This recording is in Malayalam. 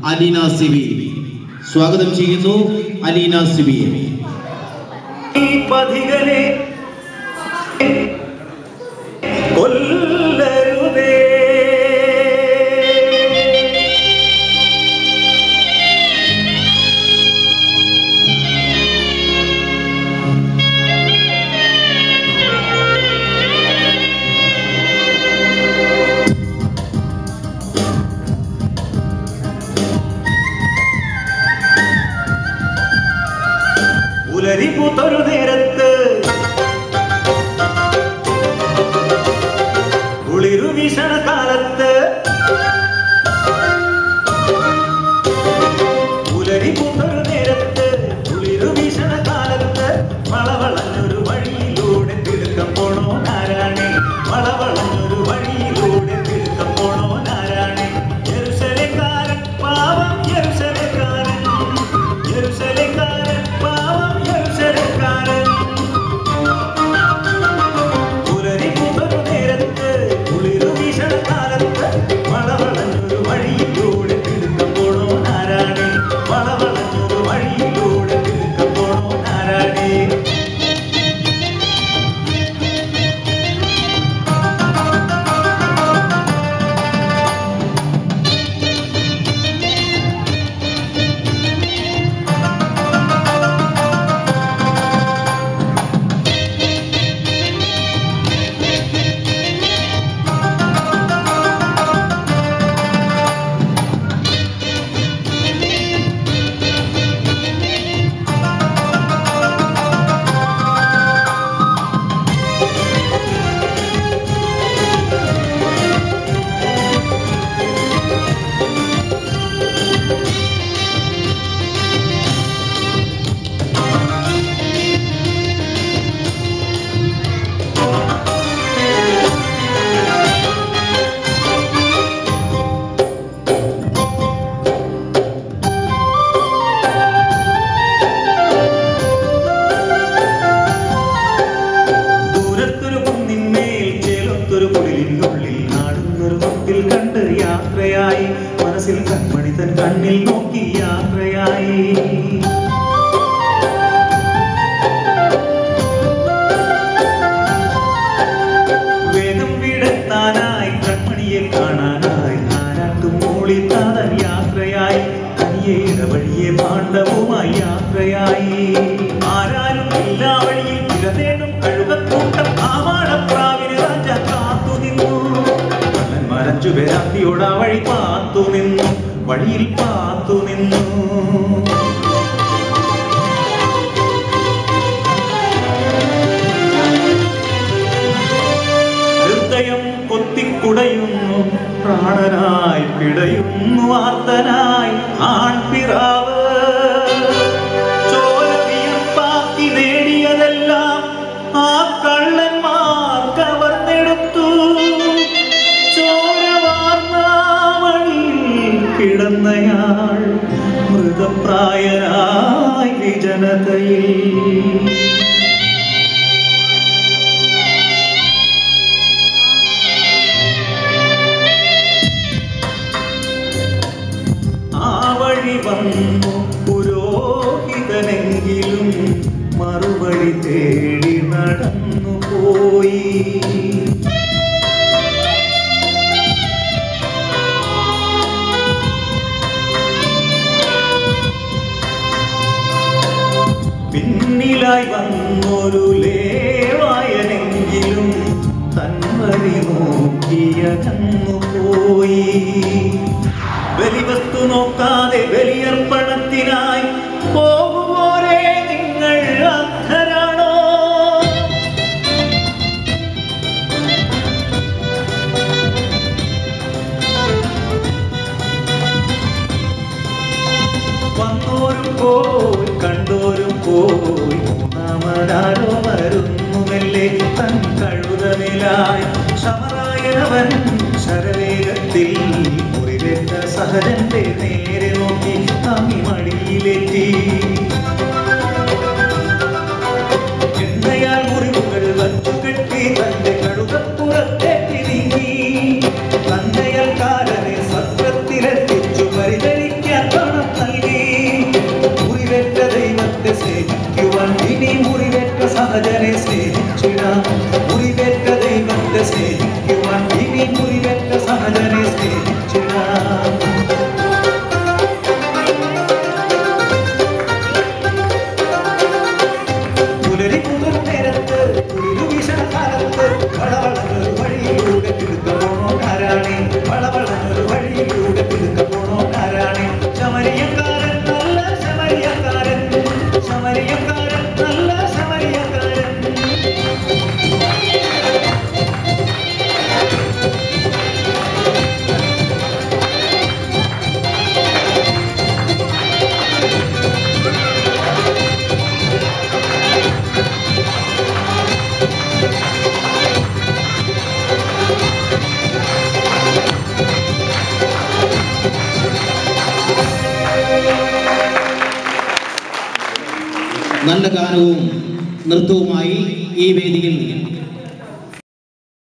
അലീന സിബി സ്വാഗതം ചെയ്യുന്നു അലീന സിബിയെ ഈ പഥികനെ കൊല്ലരുതേ പുലരി പൂത്തൊരു നേരത്ത് കുളിരു വീശണ കാലത്ത് പുലരി പൂത്തൊരു നേരത്ത് കുളിരു വീശണ കാലത്ത് വളവളഞ്ഞൊരു വഴിയിലൂടെ തിടുക്കം പോണോ നാരായണി വളവളഞ്ഞൊരു വഴിയിലൂടെ തിടുക്കം പോണോ നാരായണി യെരുശലേംകാരൻ പാവം യെരുശലേംകാരൻ യെരുശലേംകാരൻ പാവം യെരുശലേംകാരൻ പുലരി പൂത്തൊരു നേരത്ത് കുളിരു വീശണ കാലത്ത് വളവളഞ്ഞൊരു വഴിയിലൂടെ തിടുക്കം പോണോ നാരായണി വളവളഞ്ഞൊരു വഴിയിലൂടെ തിടുക്കം പോണോ നാരായണി ദൂരത്തൊരു കുന്നിന്മേൽ ചേലത്തൊരു കുടിലിനുള്ളിൽ നാടുന്നൊരു മുമ്പിൽ കണ്ട് യാത്രയായി മനസ്സിൽ കൺമണി തൻ കണ്ണിൽ നോക്കി യാത്രയായി വേഗം വീടെത്താനായി കൺമണിയെ കാണാനായി ആരാട്ടും മൂളി താതൻ യാത്രയായി തനിയെ ഇടവഴിയെ പാണ്ഡവുമായി യാത്രയായി ആരാലും എല്ലാ വഴിയിൽ ഇരതേടും കഴുകക്കൂട്ടം ആവാടപ്രാവിന് രാജ കാത്തു നിന്നു കള്ളന്മാരഞ്ചു പേരാത്തിയോട് ആ വഴി പാത്തു നിന്നു വഴിയിൽ പാത്തു നിന്നു ഹൃദയം കൊത്തിക്കുടയുന്നു പ്രാണനായി പിടയുന്നു ആർത്തനായി ആൺപിറാവ് ചോരവിയർപ്പാക്കി നേടിയതെല്ലാം ആ കള്ളന്മാർ കവർന്നെടുത്തു ചോരവാർന്ന വഴിയിൽ കിടന്നയാൾ മൃതപ്രായനായി വിജനതയിൽ ആ വഴി വന്നു പുരോഹിതനെങ്കിലും മറുവഴി തേടി നടന്നു പോയി പിന്നിലായി വന്നൊരു ലേവായനെങ്കിലും തൻവഴി നോക്കിയകന്നു പോയി ബലിവസ്തു നോക്കാതെ ബലിയർപ്പണത്തിനായി പോകുപോലെ നിങ്ങൾ അന്ധരാണോ വന്നോരും പോയി കണ്ടോരും പോയി മൂന്നാമതാരോ വരുന്നുമല്ലേ തൻ കഴുതനിലായി സമറായവൻ ശരവേഗത്തിൽ മുറിവേറ്റ സഹജന്റെ നേരെ നോക്കി താങ്ങി മടിയിലെത്തി എണ്ണയാൽ മുറിവുകൾ വച്ചുകെട്ടി തന്റെ കഴുകപ്പുറത്തേക്ക് നീങ്ങി തന്നയൽക്കാരനെ സത്രത്തിലെത്തിച്ചു പരിചരിക്കാൻ നല്ല ഗാനവും നൃത്തവുമായി ഈ വേദിയിൽ